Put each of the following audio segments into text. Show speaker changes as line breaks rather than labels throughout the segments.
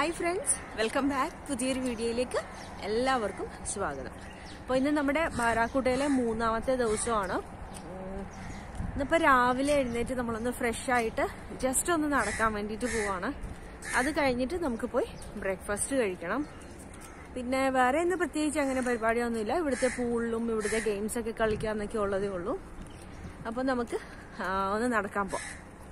hi friends welcome back പുതിയൊരു വീഡിയോയിലേക്ക് എല്ലാവർക്കും സ്വാഗതം അപ്പോൾ ഇന്ന് നമ്മുടെ ബാരാക്കുട്ടയിലെ മൂന്നാമത്തെ ദിവസമാണ് ഉം, ഇന്നിപ്പോൾ രാവിലെ എഴുന്നേറ്റ് നമ്മളൊന്ന് ഫ്രഷ് ആയിട്ട് ജസ്റ്റ് ഒന്ന് നടക്കാൻ വേണ്ടിയിട്ട് പോവാണ് അത് കഴിഞ്ഞിട്ട് നമുക്ക് പോയി ബ്രേക്ക്ഫാസ്റ്റ് കഴിക്കണം പിന്നെ വേറെ ഇന്ന് പ്രത്യേകിച്ച് അങ്ങനെ പരിപാടിയൊന്നുമില്ല ഇവിടുത്തെ പൂളിലും ഇവിടുത്തെ ഗെയിംസ് ഒക്കെ കളിക്കാന്നൊക്കെ ഉള്ളതേ ഉള്ളൂ അപ്പോൾ നമുക്ക് ആ, ഒന്ന് നടക്കാൻ പോവാം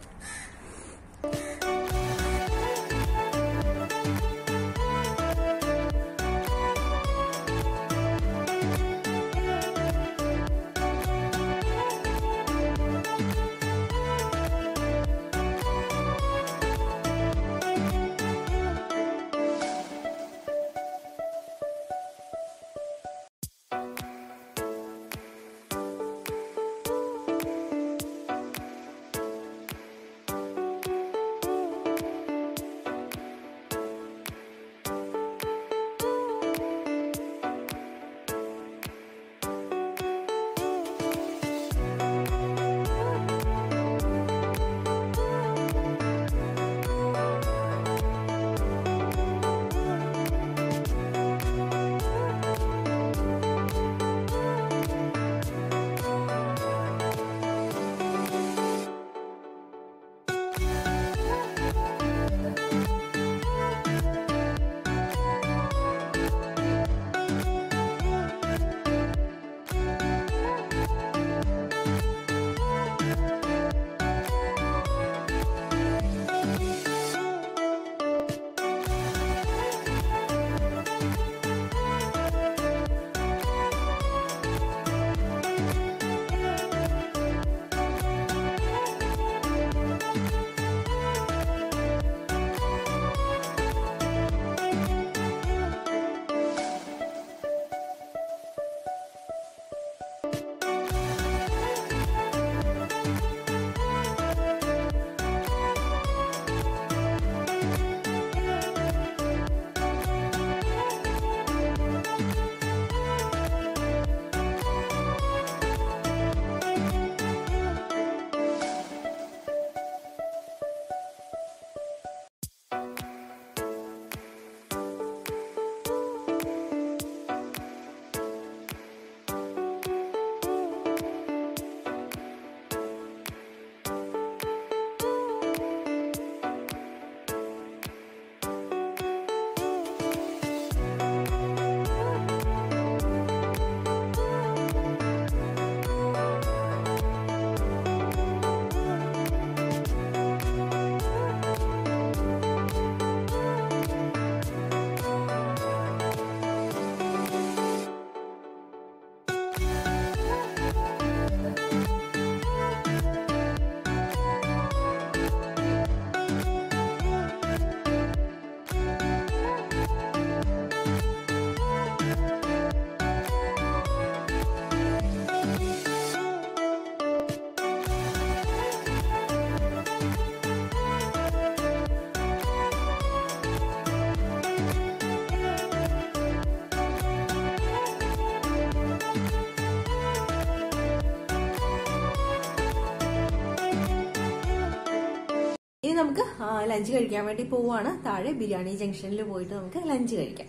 ഇനി നമുക്ക് ലഞ്ച് കഴിക്കാൻ വേണ്ടി പോവാണ് താഴെ ബിരിയാണി ജംഗ്ഷനിൽ പോയിട്ട് നമുക്ക് ലഞ്ച് കഴിക്കാം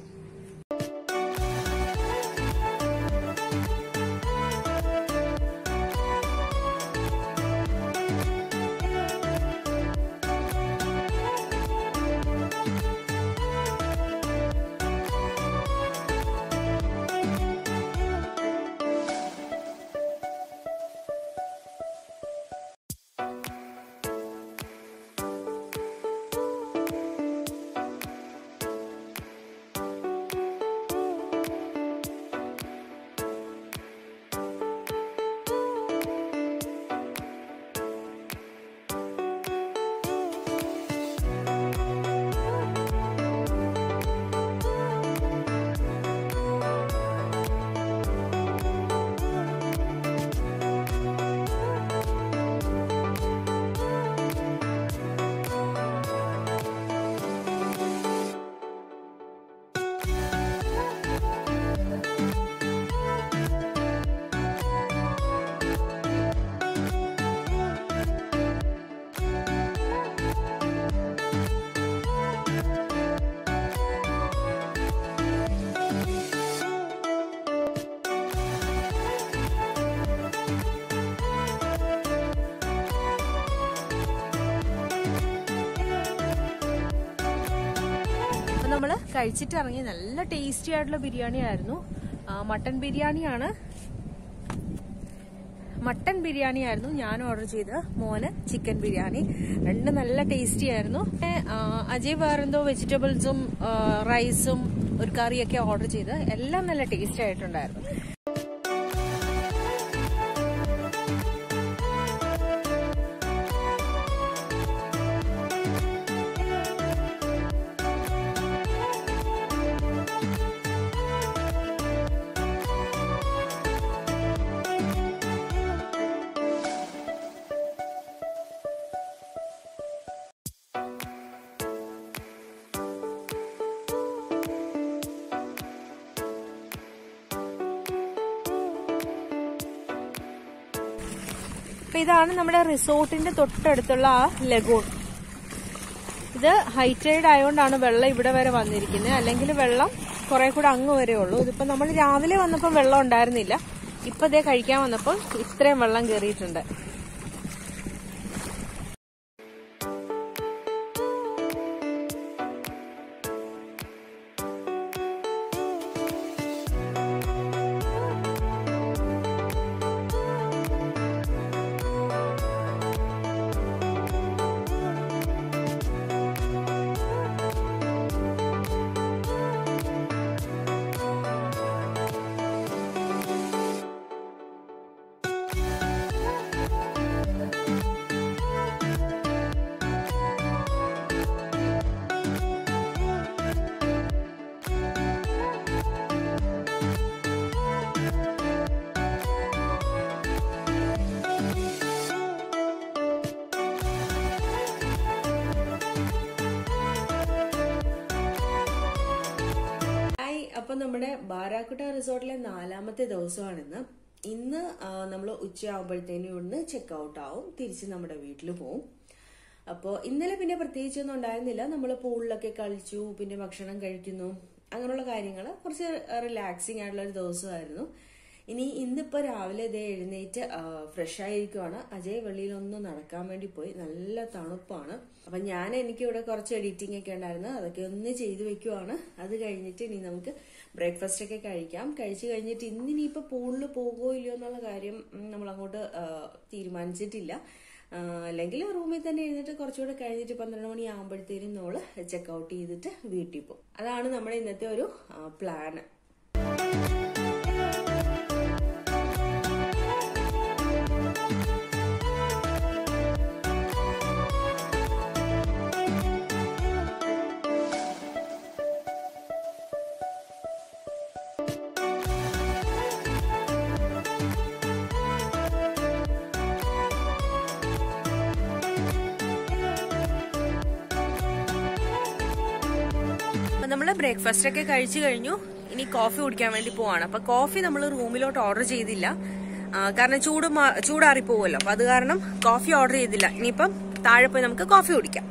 നമ്മൾ കഴിച്ചിട്ട് ഇറങ്ങി നല്ല ടേസ്റ്റി ആയിട്ടുള്ള ബിരിയാണി ആയിരുന്നു ആ, മട്ടൻ ബിരിയാണിയാണ് മട്ടൻ ബിരിയാണി ആയിരുന്നു ഞാൻ ഓർഡർ ചെയ്ത മോന് ചിക്കൻ ബിരിയാണി രണ്ട് നല്ല ടേസ്റ്റി ആയിരുന്നു പിന്നെ, ആ, അജയ് വേറെന്തോ വെജിറ്റബിൾസും ആ, റൈസും ഒരു കറിയൊക്കെ ഓർഡർ ചെയ്ത് എല്ലാം നല്ല ടേസ്റ്റ് ആയിട്ടുണ്ടായിരുന്നു അപ്പൊ ഇതാണ് നമ്മുടെ റിസോർട്ടിന്റെ തൊട്ടടുത്തുള്ള ആ ലഗൂൺ ഇത് ഹൈറ്റൈഡ് ആയതുകൊണ്ടാണ് വെള്ളം ഇവിടെ വരെ വന്നിരിക്കുന്നത് അല്ലെങ്കിൽ വെള്ളം കുറെ കൂടെ അങ്ങ് വരെ ഉള്ളൂ ഇതിപ്പോ നമ്മൾ രാവിലെ വന്നപ്പോൾ വെള്ളം ഉണ്ടായിരുന്നില്ല ഇപ്പൊ ഇതേ കഴിക്കാൻ വന്നപ്പോൾ ഇത്രയും വെള്ളം കയറിയിട്ടുണ്ട് ഹായ് അപ്പൊ നമ്മുടെ ബാരാക്കുട്ട റിസോർട്ടിലെ നാലാമത്തെ ദിവസമാണിന്ന് ഇന്ന് നമ്മൾ ഉച്ചയാകുമ്പോഴത്തേനും ഇവിടുന്ന് ചെക്ക് ഔട്ട് ആവും തിരിച്ച് നമ്മുടെ വീട്ടിൽ പോവും അപ്പോൾ ഇന്നലെ പിന്നെ പ്രത്യേകിച്ചൊന്നും ഉണ്ടായിരുന്നില്ല നമ്മൾ പൂളിലൊക്കെ കളിച്ചു പിന്നെ ഭക്ഷണം കഴിക്കുന്നു അങ്ങനെയുള്ള കാര്യങ്ങൾ കുറച്ച് റിലാക്സിങ് ആയിട്ടുള്ള ഒരു ദിവസമായിരുന്നു ഇനി ഇന്നിപ്പോ രാവിലെ ഇതേ എഴുന്നേറ്റ് ഫ്രഷ് ആയിരിക്കുവാണ് അജയ് വെളിയിലൊന്ന് നടക്കാൻ വേണ്ടി പോയി നല്ല തണുപ്പാണ് അപ്പൊ ഞാൻ എനിക്ക് ഇവിടെ കുറച്ച് എഡിറ്റിംഗ് ഒക്കെ ഉണ്ടായിരുന്നു അതൊക്കെ ഒന്ന് ചെയ്തു വെക്കുവാണ് അത് കഴിഞ്ഞിട്ട് ഇനി നമുക്ക് ബ്രേക്ക്ഫാസ്റ്റ് ഒക്കെ കഴിക്കാം കഴിച്ചു കഴിഞ്ഞിട്ട് ഇന്നിനിയിപ്പോ പൂളിൽ പോകുമോ ഇല്ലയോ എന്നുള്ള കാര്യം ഉം, നമ്മൾ അങ്ങോട്ട് ആ, തീരുമാനിച്ചിട്ടില്ല ആ, അല്ലെങ്കിൽ റൂമിൽ തന്നെ എഴുന്നിട്ട് കുറച്ചുകൂടെ കഴിഞ്ഞിട്ട് പന്ത്രണ്ട് മണി ആകുമ്പോഴത്തേനും നമ്മൾ ചെക്ക് ഔട്ട് ചെയ്തിട്ട് വീട്ടിൽ പോകും അതാണ് നമ്മുടെ ഇന്നത്തെ ഒരു പ്ലാന് അപ്പൊ നമ്മള് ബ്രേക്ക്ഫാസ്റ്റ് ഒക്കെ കഴിച്ചു കഴിഞ്ഞു ഇനി കോഫി കുടിക്കാൻ വേണ്ടി പോവാണ് അപ്പൊ കോഫി നമ്മൾ റൂമിലോട്ട് ഓർഡർ ചെയ്തില്ല ആ, കാരണം ചൂട് മാ- ചൂടാറി പോവുമല്ലോ അപ്പൊ അത് കാരണം കോഫി ഓർഡർ ചെയ്തില്ല ഇനിയിപ്പം താഴെ പോയി നമുക്ക് കോഫി കുടിക്കാം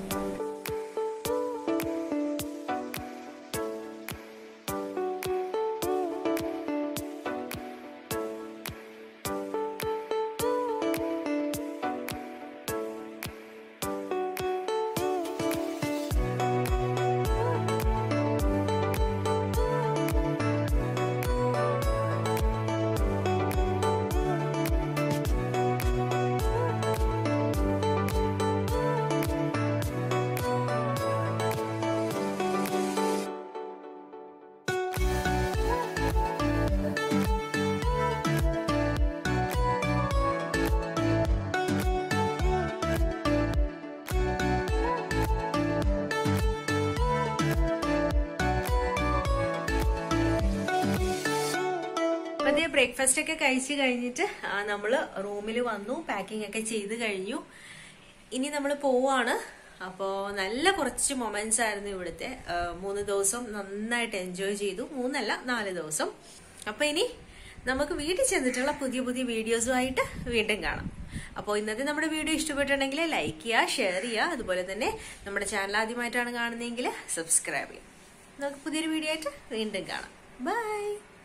അപ്പൊ അതേ ബ്രേക്ക്ഫാസ്റ്റ് ഒക്കെ കഴിച്ചു കഴിഞ്ഞിട്ട് ആ, നമ്മള് റൂമിൽ വന്നു പാക്കിംഗ് ഒക്കെ ചെയ്ത് കഴിഞ്ഞു ഇനി നമ്മൾ പോവാണ് അപ്പോ നല്ല കുറച്ച് മൊമെന്റ്സ് ആയിരുന്നു ഇവിടുത്തെ ആ, മൂന്ന് ദിവസം നന്നായിട്ട് എൻജോയ് ചെയ്തു മൂന്നല്ല നാല് ദിവസം അപ്പൊ ഇനി നമുക്ക് വീട്ടിൽ ചെന്നിട്ടുള്ള പുതിയ പുതിയ വീഡിയോസുമായിട്ട് വീണ്ടും കാണാം അപ്പോൾ ഇന്നത്തെ നമ്മുടെ വീഡിയോ ഇഷ്ടപ്പെട്ടിട്ടുണ്ടെങ്കിൽ ലൈക്ക് ചെയ്യുക ഷെയർ ചെയ്യുക അതുപോലെ തന്നെ നമ്മുടെ ചാനൽ ആദ്യമായിട്ടാണ് കാണുന്നതെങ്കിൽ സബ്സ്ക്രൈബ് ചെയ്യുക നമുക്ക് പുതിയൊരു വീഡിയോ ആയിട്ട് വീണ്ടും കാണാം ബൈ